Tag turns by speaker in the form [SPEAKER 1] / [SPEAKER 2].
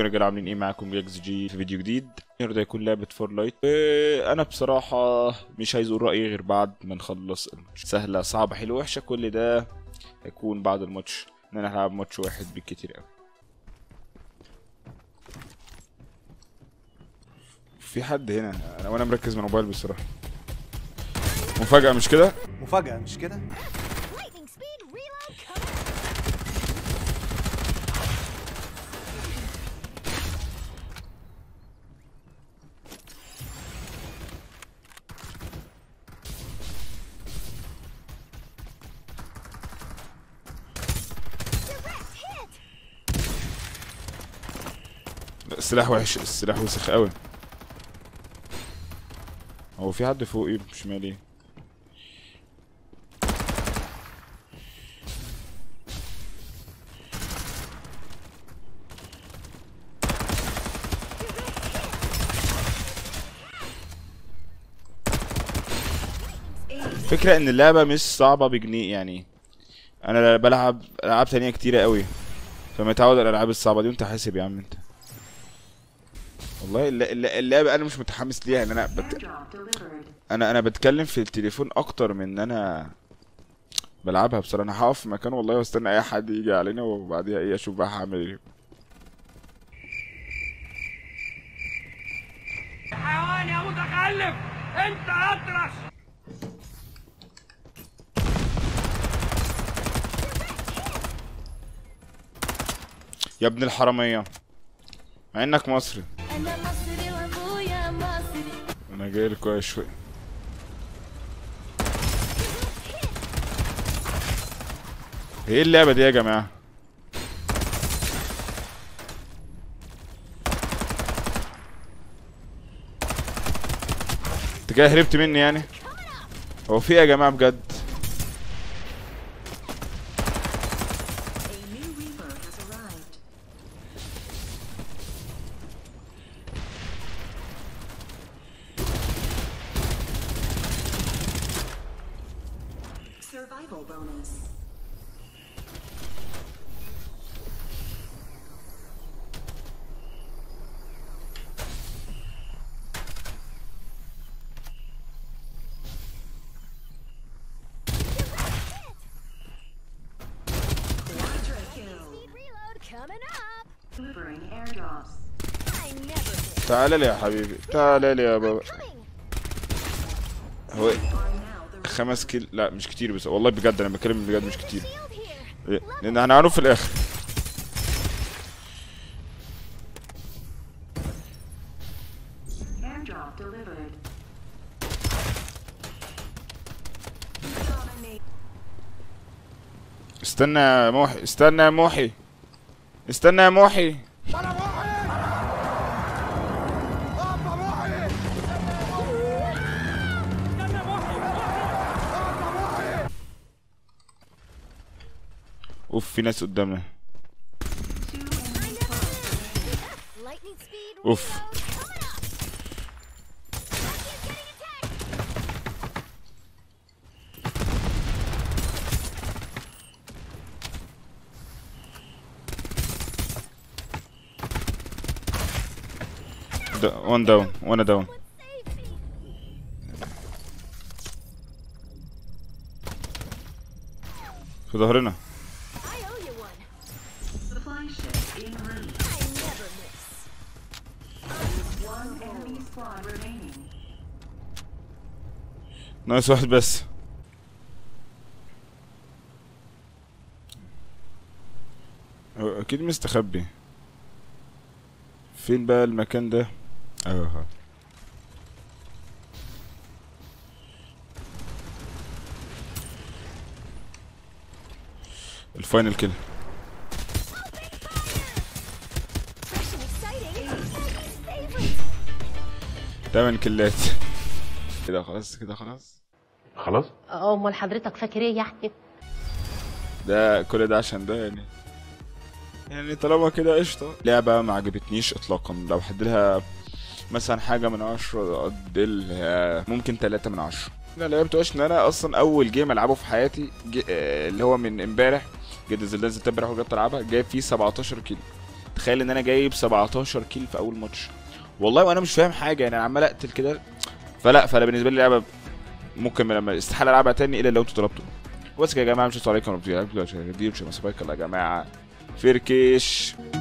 [SPEAKER 1] ازيكم يا رجاله عاملين ايه معاكم جاكس جي في فيديو جديد النهارده هيكون لعبه فورلايت آه، انا بصراحه مش عايز اقول رايي غير بعد ما نخلص الماتش سهله صعبه حلوه وحشه كل ده هيكون بعد الماتش ان انا هلعب ماتش واحد بالكتير قوي في حد هنا انا وانا مركز مع الموبايل بصراحه مفاجاه مش كده
[SPEAKER 2] مفاجأة مش كده؟
[SPEAKER 3] Lightning speed reload coming. Direct hit.
[SPEAKER 1] لا، السلاح وحش السلاح وسخ قوي هو في حد فوقي بشمالي فكرة ان اللعبة مش صعبة بجنيه يعني انا بلعب العاب تانية كتيرة قوي فمتعود على الالعاب الصعبة دي وانت حاسب يا عم انت والله الل- الل- اللعبة انا مش متحمس ليها ان انا بت...
[SPEAKER 4] Airdrop delivered.
[SPEAKER 1] انا انا بتكلم في التليفون اكتر من ان انا بلعبها بصراحة انا هقف في مكان والله واستنى اي حد يجي علينا وبعديها ايه اشوف بقى هعمل ايه
[SPEAKER 5] حيوان يا متخلف انت اطرش
[SPEAKER 1] يا ابن الحرامية مع انك مصري
[SPEAKER 3] أنا مصري وأبويا مصري.
[SPEAKER 1] انا جاي لك كويس شوية ايه اللعبة دي يا جماعة انت كده هربت مني يعني هو في ايه يا جماعة بجد
[SPEAKER 4] A new Reaper has arrived. Survival bonus. Quadra kill.
[SPEAKER 3] Speed reload coming up.
[SPEAKER 4] Delivering airdrops.
[SPEAKER 3] I never miss.
[SPEAKER 1] تعالى لي يا حبيبي تعالى لي يا بابا
[SPEAKER 3] Coming.
[SPEAKER 1] هو إيه؟
[SPEAKER 4] Are now the
[SPEAKER 1] خمس كيل لا مش كتير بس والله بجد انا بتكلم بجد مش كتير
[SPEAKER 3] Shield here.
[SPEAKER 1] ليه؟ لان احنا هنعرف في الاخر
[SPEAKER 4] airdrop delivered.
[SPEAKER 1] استنى يا موحي استنى يا موحي استنى يا موحي اوف في ناس قدامنا
[SPEAKER 3] Lightning speed
[SPEAKER 1] Oof.
[SPEAKER 3] reload coming up. Rocky's getting attacked.
[SPEAKER 1] وان داون وانا داون
[SPEAKER 3] What saved me?
[SPEAKER 1] في ظهرنا
[SPEAKER 3] I owe you one.
[SPEAKER 4] Supply ship en route.
[SPEAKER 3] I never miss.
[SPEAKER 4] One enemy squad remaining.
[SPEAKER 1] ناقص واحد بس هو اكيد مستخبي فين بقى المكان ده اهو الفاينل كده
[SPEAKER 3] Fresh and exciting. Everybody's favorite.
[SPEAKER 1] تمن كلات كده خلاص كده خلاص
[SPEAKER 6] خلاص
[SPEAKER 7] امال حضرتك فاكر ايه يعني
[SPEAKER 1] ده كل ده عشان ده يعني يعني طالما كده قشطة لعبة ما عجبتنيش اطلاقا لو هديلها مثلا حاجة من عشرة اديلها ممكن تلاتة من عشرة انا لعبتوش ان انا اصلا اول جيم العبه في حياتي جي... آه، اللي هو من امبارح جد زلدان زلت امبارح وجبت العبها جايب فيه 17 كيلو تخيل ان انا جايب 17 كيل في اول ماتش والله وانا مش فاهم حاجه يعني انا عمال اقتل كده فلا فانا بالنسبه لي لعبه ممكن لما استحاله العبها تاني الا لو انتوا طلبتوا بس كده يا جماعه مش عليكم ريفيو مش مسابقه يا جماعه فركش